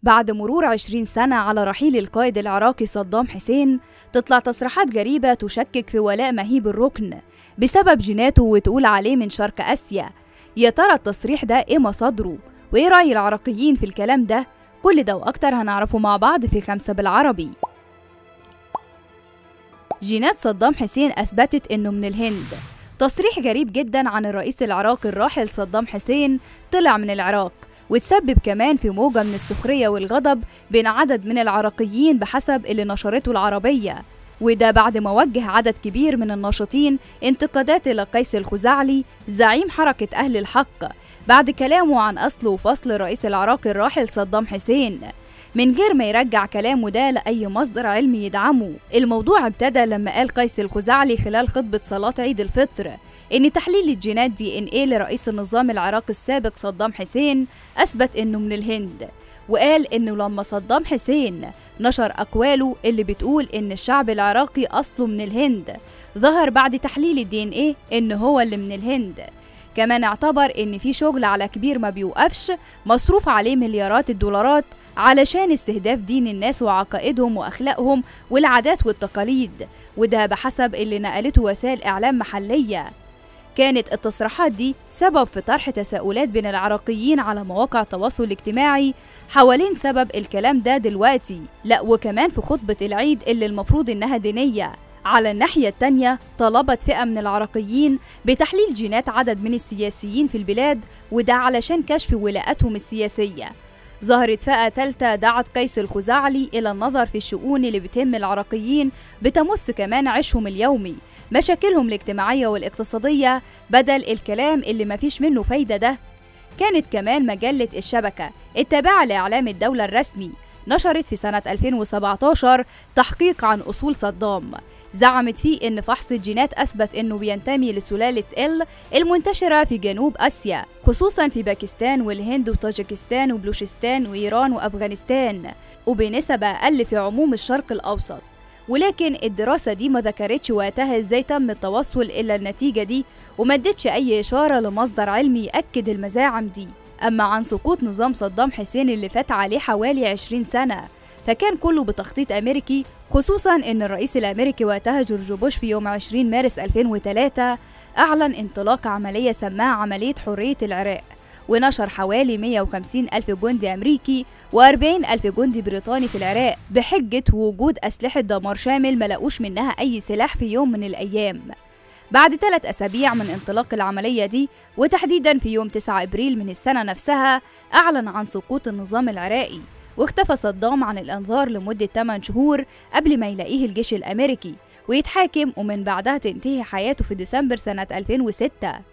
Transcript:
بعد مرور 20 سنة على رحيل القائد العراقي صدام حسين تطلع تصريحات غريبة تشكك في ولاء مهيب الركن بسبب جيناته وتقول عليه من شرق آسيا يا ترى التصريح ده إيه مصادره؟ وإيه رأي العراقيين في الكلام ده؟ كل ده وأكتر هنعرفه مع بعض في خمسة بالعربي جينات صدام حسين أثبتت إنه من الهند تصريح غريب جدا عن الرئيس العراقي الراحل صدام حسين طلع من العراق وتسبب كمان في موجة من السخرية والغضب بين عدد من العراقيين بحسب اللي نشرته العربية وده بعد ما وجه عدد كبير من الناشطين انتقادات إلى قيس الخزعلي زعيم حركة أهل الحق بعد كلامه عن أصل وفصل الرئيس العراقي الراحل صدام حسين من غير ما يرجع كلامه ده لأي مصدر علمي يدعمه الموضوع ابتدى لما قال قيس الخزعلي خلال خطبة صلاة عيد الفطر إن تحليل الجينات دي إن إيه لرئيس النظام العراقي السابق صدام حسين أثبت إنه من الهند وقال إنه لما صدام حسين نشر أقواله اللي بتقول إن الشعب العراقي أصله من الهند ظهر بعد تحليل الدي إن إيه إن هو اللي من الهند كمان اعتبر ان في شغل على كبير ما بيوقفش مصروف عليه مليارات الدولارات علشان استهداف دين الناس وعقائدهم واخلاقهم والعادات والتقاليد وده بحسب اللي نقلته وسائل اعلام محليه كانت التصريحات دي سبب في طرح تساؤلات بين العراقيين على مواقع التواصل الاجتماعي حوالين سبب الكلام ده دلوقتي لا وكمان في خطبة العيد اللي المفروض انها دينية على الناحية التانية طلبت فئة من العراقيين بتحليل جينات عدد من السياسيين في البلاد وده علشان كشف ولاءتهم السياسية ظهرت فئة تالتة دعت قيس الخزعلي إلى النظر في الشؤون اللي بتهم العراقيين بتمس كمان عيشهم اليومي مشاكلهم الاجتماعية والاقتصادية بدل الكلام اللي مفيش منه فايدة ده كانت كمان مجلة الشبكة التابعة لإعلام الدولة الرسمي نشرت في سنة 2017 تحقيق عن أصول صدام زعمت فيه إن فحص الجينات أثبت إنه بينتمي لسلالة إل المنتشرة في جنوب آسيا خصوصا في باكستان والهند وطاجكستان وبلوشستان وإيران وأفغانستان وبنسبة أقل في عموم الشرق الأوسط ولكن الدراسة دي ما ذكرتش وقتها ازاي تم التوصل إلى النتيجة دي وما ادتش أي إشارة لمصدر علمي يأكد المزاعم دي أما عن سقوط نظام صدام حسين اللي فات عليه حوالي 20 سنة فكان كله بتخطيط أمريكي خصوصا أن الرئيس الأمريكي وقتها جورج بوش في يوم 20 مارس 2003 أعلن انطلاق عملية سماها عملية حرية العراق ونشر حوالي 150 ألف جندي أمريكي و40 ألف جندي بريطاني في العراق بحجة وجود أسلحة دمار شامل ملقوش منها أي سلاح في يوم من الأيام بعد ثلاث أسابيع من انطلاق العملية دي وتحديدا في يوم 9 إبريل من السنة نفسها أعلن عن سقوط النظام العراقي واختفى صدام عن الأنظار لمدة 8 شهور قبل ما يلاقيه الجيش الأمريكي ويتحاكم ومن بعدها تنتهي حياته في ديسمبر سنة 2006